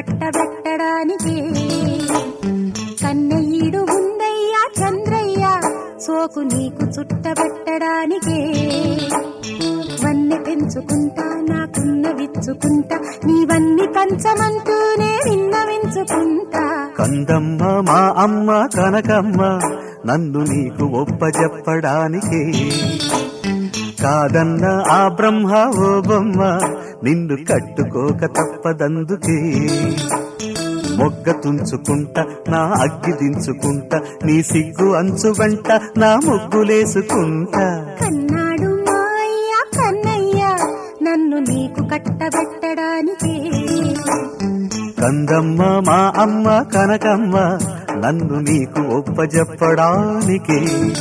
కట్టబెట్టడానికి కన్నయ్యడు ఉందయ్యా చంద్రయ్య సోకు నీకు చుట్టబెట్టడానికి వన్నె పెంచుకుంటా నాకున్న విచ్చుకుంటా నీవన్నీ పంచమంటూనే విన్నవించుకుంటా కందమ్మ మా అమ్మ కనకమ్మ నన్ను నీకు ఒప్పజెప్పడానికి కాదన్న ఆ బ్రహ్మ ఓ బొమ్మ నిన్ను కట్టుకోక తప్పదందుకే మొగ్గ తుంచుకుంటా నా అగ్గి దించుకుంటా నీ సిగ్గు అంచు వెంట నా ముగ్గులేసుకుంటా కన్నాడు మా అయ్య కన్నయ్య నన్ను నీకు కట్టబెట్టడానికి కందమ్మ మా అమ్మ కనకమ్మ నన్ను నీకు ఒప్పజెప్పడానికి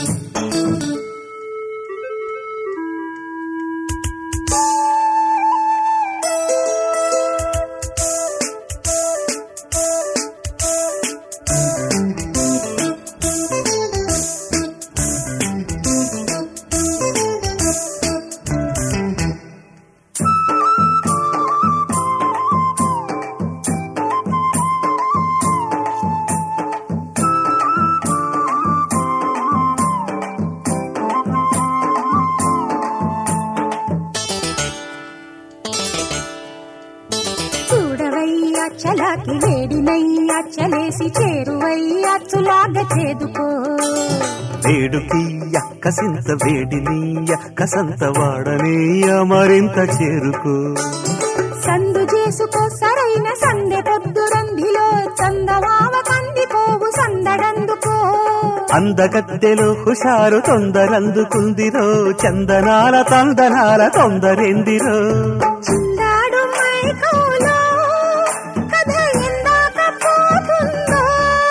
చూడవయ్యా చలాకి వేడినయ్యా చలేసి చేరువయ్యా చులాగా చేదుకో వేడుకీయ కసింత వేడినీయ కసంత వాడనీయ మరింత చేరుకో సందు చేసుకో సరైన సందె పొద్దు రంధిలో చందమామ కందిపోవు సందడందుకో అందగత్తెలో హుషారు తొందరందుకుందిరో చందనాల తందనాల తొందరెందిరో చిందాడు మైకోలో కథ ఎందాక పోతుందో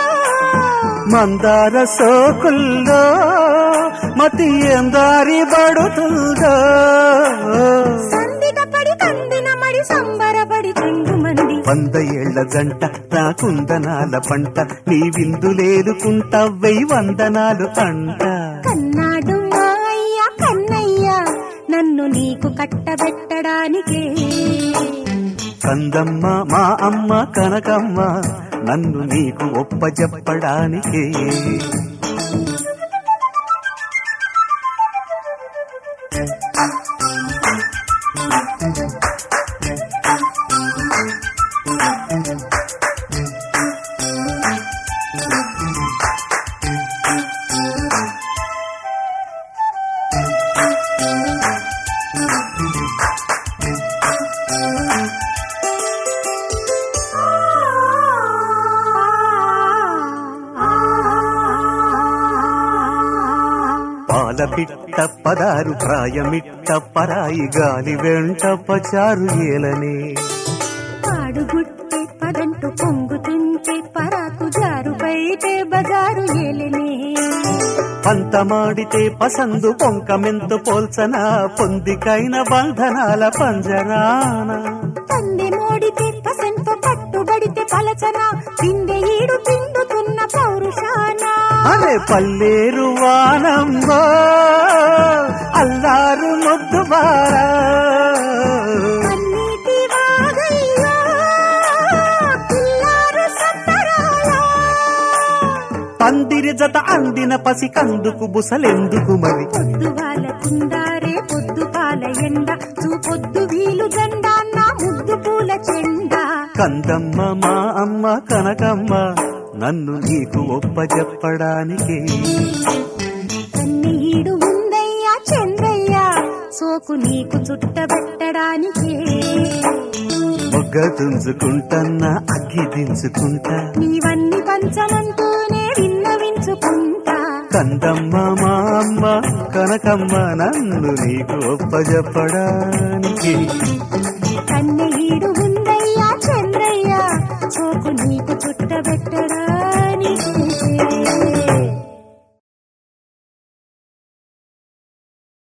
మందార సోకుల్లో మతి ఎందారి పడుతుందో సందిట పడి కందిన మడి సంబరపడి చెంగు మంది వంద ఏళ్ల జంట నా కుందనాల పంట నీ విందులేదుకుంటా వెయ్యి వందనాలు అంట కన్నాడు మా అయ్య కన్నయ్య నన్ను నీకు కట్టబెట్టడానికే కందమ్మ మా అమ్మ కనకమ్మ నన్ను నీకు ఒప్పజెప్పడానికి పాల పిట్ట పదారు ప్రాయమిట్ట పరాయి గాలి వెంట పచారు ఏలనే పాడుగుట్టే పదంటు పొంగుతుంటే పరాకు జారు బయటే బజారు ఏలనే పంతమాడితే పసందు పొంకమెంతు పోల్చన పొందికైన బంధనాల పంజరాన తందె మోడితే పసంతో పట్టుబడితే పలచన పిందె ఈడు పిండుతున్న పౌరుషాన అరే పల్లేరు వానంబో అల్లారు ముద్దు బారా కన్నీటి వాగయ్యో పిల్లారు సత్తరాల పందిరి జత అందిన పసి కందుకు బుసలెందుకు మరి పొద్దు వాళ్ళ కుందారే పొద్దు పాల ఎండ చూపొద్దు వీలు జెండ నా ముద్దు పూల చెండ కందమ్మ మా అమ్మ కనకమ్మ నన్ను నీకు ఒప్పజెప్పడానికి కన్నీడు ఉందయ్యా చంద్రయ్య సోకు నీకు చుట్టబెట్టడానికి మొగ్గ తుంచుకుంటన్నా అగ్గి దించుకుంటా నీవన్నీ పంచమంటూనే విన్నవించుకుంటా కందమ్మ మా అమ్మ కనకమ్మ నన్ను నీకు ఒప్పజెప్పడానికి కన్నీడు ఉందయ్యా చంద్రయ్య సోకు నీకు చుట్టబెట్టడానికి